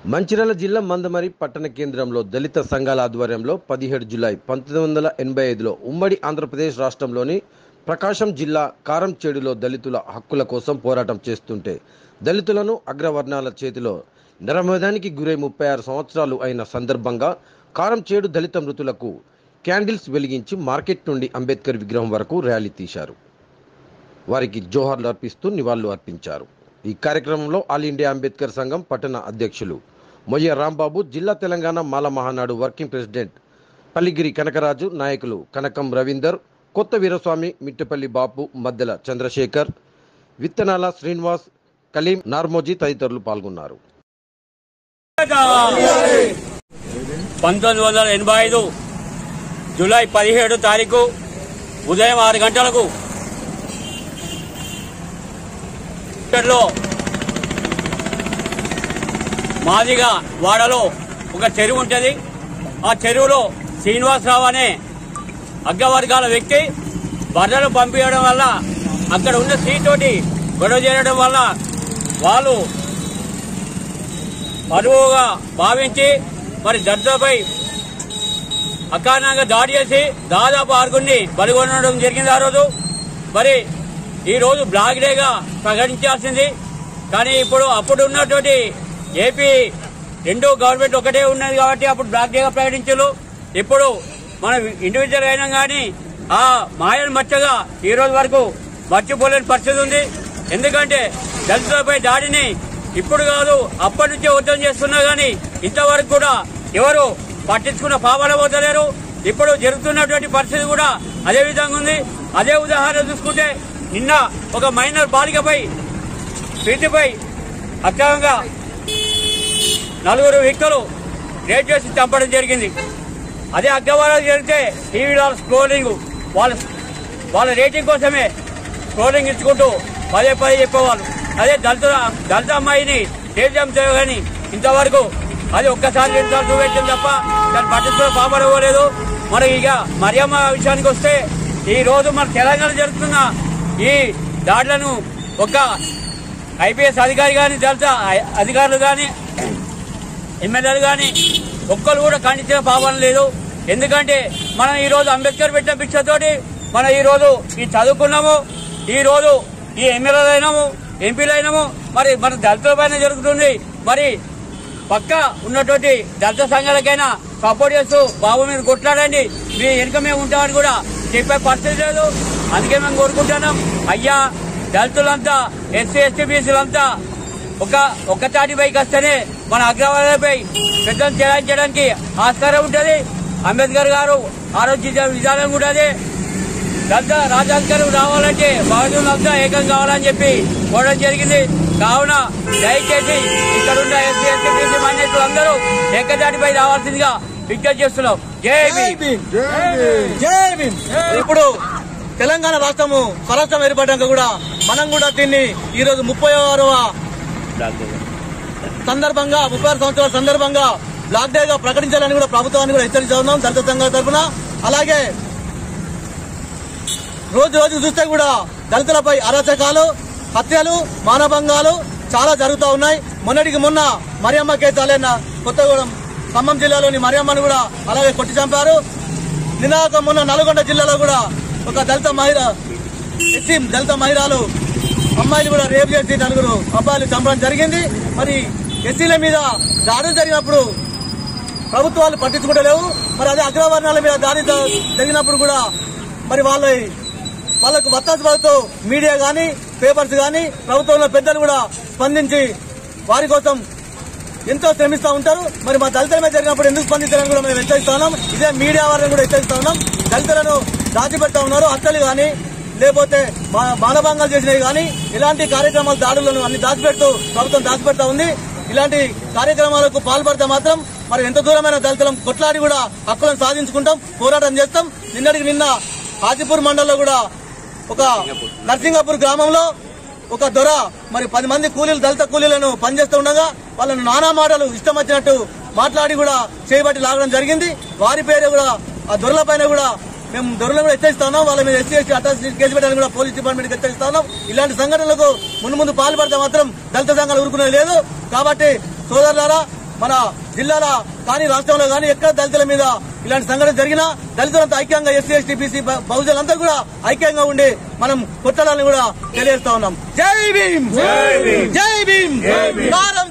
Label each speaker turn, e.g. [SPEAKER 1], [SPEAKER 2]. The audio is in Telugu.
[SPEAKER 1] మంచిర్యాల జిల్లా మందమరి పట్టణ కేంద్రంలో దళిత సంఘాల ఆధ్వర్యంలో పదిహేడు జులై పంతొమ్మిది వందల ఎనభై ఐదులో ఉమ్మడి ఆంధ్రప్రదేశ్ రాష్ట్రంలోని ప్రకాశం జిల్లా కారంచేడులో దళితుల హక్కుల కోసం పోరాటం చేస్తుంటే దళితులను అగ్రవర్ణాల చేతిలో నరమేధానికి గురై ముప్పై ఆరు సంవత్సరాలు అయిన సందర్భంగా కారంచేడు దళిత మృతులకు క్యాండిల్స్ వెలిగించి మార్కెట్ నుండి అంబేద్కర్ విగ్రహం వరకు ర్యాలీ తీశారు వారికి జోహార్లు అర్పిస్తూ నివాళులు అర్పించారు ఈ కార్యక్రమంలో ఆల్ ఇండియా అంబేద్కర్ సంఘం పట్టణ అధ్యక్షులు మొయ్య రాంబాబు జిల్లా తెలంగాణ మాల మహానాడు వర్కింగ్ ప్రెసిడెంట్ పల్లిగిరి కనకరాజు నాయకులు కనకం రవీందర్ కొత్త వీరస్వామి మిట్టపల్లి బాపు మద్దెల చంద్రశేఖర్ విత్తనాల శ్రీనివాస్ కలీం నార్మోజీ తదితరులు పాల్గొన్నారు
[SPEAKER 2] పంతొమ్మిది వందల ఎనభై ఐదు జూలై పదిహేడు తారీఖు ఉదయం ఆరు గంటలకు లో మాదిగా వాడలో ఒక చెరువు ఉంటుంది ఆ చెరువులో శ్రీనివాసరావు అనే అగ్రవర్గాల వ్యక్తి బర్రెలు పంపించడం వల్ల అక్కడ ఉన్న స్త్రీతోటి గొడవ చేయడం వల్ల వాళ్ళు పరువుగా భావించి మరి దర్జాపై అకారణంగా దాడి చేసి దాదాపు ఆరుగురిని బలిగొనడం జరిగింది ఆ రోజు మరి ఈ రోజు బ్లాక్ డేగా ప్రకటించాల్సింది కానీ ఇప్పుడు అప్పుడు ఉన్నటువంటి ఏపీ రెండు గవర్నమెంట్ ఒకటే ఉన్నది కాబట్టి అప్పుడు బ్లాక్ డేగా ప్రకటించారు ఇప్పుడు మనం ఇండివిజువల్ అయినా కానీ ఆ మాయను మచ్చగా ఈ రోజు వరకు మర్చిపోలేని పరిస్థితి ఉంది ఎందుకంటే దళితులపై దాడిని ఇప్పుడు కాదు అప్పటి నుంచే ఉద్యమం చేస్తున్నా గానీ ఇంతవరకు కూడా ఎవరు పట్టించుకున్న పాపాల పోతలేరు ఇప్పుడు జరుగుతున్నటువంటి పరిస్థితి కూడా అదే విధంగా ఉంది అదే ఉదాహరణ చూసుకుంటే నిన్న ఒక మైనర్ బాలికపై ప్రీతిపై అక్రమంగా నలుగురు వ్యక్తులు రేట్ చేసి చంపడం జరిగింది అదే అగ్రవారాలు జరిగితే టీవీలో స్క్రోలింగ్ వాళ్ళ వాళ్ళ రేటింగ్ కోసమే స్క్రోలింగ్ ఇచ్చుకుంటూ పదే పదే చెప్పేవాళ్ళు అదే దళిత దళిత అమ్మాయిని తేజం కానీ ఇంతవరకు అది ఒక్కసారి రెండుసార్లు చూపెట్టింది తప్ప దాన్ని పట్టించుకుని పాపడవలేదు మరి ఇక మరియమ్మ విషయానికి వస్తే ఈ రోజు మన తెలంగాణ జరుగుతున్న ఈ దాడులను ఒక ఐపీఎస్ అధికారి కానీ దళిత అధికారులు కానీ ఎమ్మెల్యేలు కానీ ఒక్కరు కూడా ఖండించిన పాపం లేదు ఎందుకంటే మనం ఈ రోజు అంబేద్కర్ పెట్టిన భిక్షతోటి మనం ఈ రోజు ఈ చదువుకున్నాము ఈ రోజు ఈ ఎమ్మెల్యేలు అయినాము ఎంపీలు అయినాము మరి మన దళితుల పైన జరుగుతుంది మరి పక్క ఉన్నటువంటి దళిత సంఘాలకైనా సపోర్ట్ చేస్తూ బాబు మీరు కొట్లాడండి మీ వెనుక మేము ఉంటామని కూడా చెప్పే పరిస్థితి లేదు అందుకే మేము కోరుకుంటున్నాం అయ్యా దళితులంతా ఎస్సీ ఎస్టీ బీసీలంతా ఒక ఒక తాటిపైకి వస్తేనే మన అగ్రవాదులపై పెద్దలు చెలాయించడానికి ఆస్కారం ఉంటది అంబేద్కర్ గారు ఆలోచించే విధానం కూడా అదే దళిత రాజాధికారం రావాలంటే బాధ్యులంతా ఏకం కావాలని చెప్పి కోరడం జరిగింది కావున దయచేసి ఇక్కడున్న ఎస్సీ ఎస్టీ బీసీ మైనార్టీలందరూ ఏకదాటిపై రావాల్సిందిగా విజ్ఞప్తి చేస్తున్నాం జై భీమ్
[SPEAKER 3] జై భీమ్ ఇప్పుడు తెలంగాణ రాష్ట్రము స్వరాష్ట్రం ఏర్పడ్డాక కూడా మనం కూడా దీన్ని ఈ రోజు ముప్పై ఆరవ సందర్భంగా ముప్పై ఆరు సంవత్సరాల సందర్భంగా బ్లాక్ డే గా ప్రకటించాలని కూడా ప్రభుత్వాన్ని కూడా హెచ్చరిస్తా ఉన్నాం దళిత సంఘాల తరఫున అలాగే రోజు రోజు చూస్తే కూడా దళితులపై అరాచకాలు హత్యలు మానభంగాలు చాలా జరుగుతూ ఉన్నాయి మొన్నటికి మొన్న మరియమ్మ కేతాలైన కొత్తగూడెం ఖమ్మం జిల్లాలోని మరియమ్మను కూడా అలాగే కొట్టి చంపారు నినాక మొన్న నల్గొండ జిల్లాలో కూడా ఒక దళిత మహిళ ఎస్సీ దళిత మహిళలు అమ్మాయిలు కూడా రేపు చేసి నలుగురు అబ్బాయిలు చంపడం జరిగింది మరి ఎస్సీల మీద దాడులు జరిగినప్పుడు ప్రభుత్వాలు పట్టించుకుంటలేవు మరి అదే అగ్రవర్ణాల మీద దాడి జ- జరిగినప్పుడు కూడా మరి వాళ్ళ వాళ్ళకు వత్తాసు పడుతూ మీడియా గాని పేపర్స్ గాని ప్రభుత్వంలో పెద్దలు కూడా స్పందించి వారి కోసం ఎంతో శ్రమిస్తూ ఉంటారు మరి మా దళితుల మీద జరిగినప్పుడు ఎందుకు స్పందించాలని కూడా మేము హెచ్చరిస్తా ఉన్నాం ఇదే మీడియా వారిని కూడా హెచ్చరిస్తా ఉన్నాం దళితులను దాచిపెడతా ఉన్నారు హత్యలు గాని లేకపోతే మా- మానభంగాలు చేసినవి గాని ఇలాంటి కార్యక్రమాలు దాడులను అన్ని దాచిపెడుతూ ప్రభుత్వం దాచిపెడతా ఉంది ఇలాంటి కార్యక్రమాలకు పాల్పడితే మాత్రం మరి ఎంత దూరమైన దళితులం కొట్లాడి కూడా హక్కులను సాధించుకుంటాం పోరాటం చేస్తాం నిన్నటికి నిన్న హాజీపూర్ మండలంలో కూడా ఒక నర్సింగాపూర్ గ్రామంలో ఒక దొర మరి పది మంది కూలీలు దళిత కూలీలను పనిచేస్తూ ఉండగా వాళ్ళను నానా మాటలు ఇష్టం వచ్చినట్టు మాట్లాడి కూడా చేయబట్టి లాగడం జరిగింది వారి పేరు కూడా ఆ దొరల పైన కూడా మేము దొరలను కూడా హెచ్చరిస్తా ఉన్నాం వాళ్ళ మీద ఎస్సీ ఎస్టీ అటాచ్ కేసు పెట్టాలని కూడా పోలీస్ డిపార్ట్మెంట్ హెచ్చరిస్తా ఉన్నాం ఇలాంటి సంఘటనలకు ముందు ముందు పాల్పడితే మాత్రం దళిత సంఘాలు ఊరుకునేది లేదు కాబట్టి సోదరులారా మన జిల్లాల కానీ రాష్ట్రంలో కానీ ఎక్కడ దళితుల మీద ఇలాంటి సంఘటన జరిగినా దళితులంతా ఐక్యంగా ఎస్సీ ఎస్టీ బీసీ బహుజనులంతా కూడా ఐక్యంగా ఉండి మనం కొట్టాలని కూడా తెలియజేస్తా ఉన్నాం జై భీమ్ జై భీమ్ కారం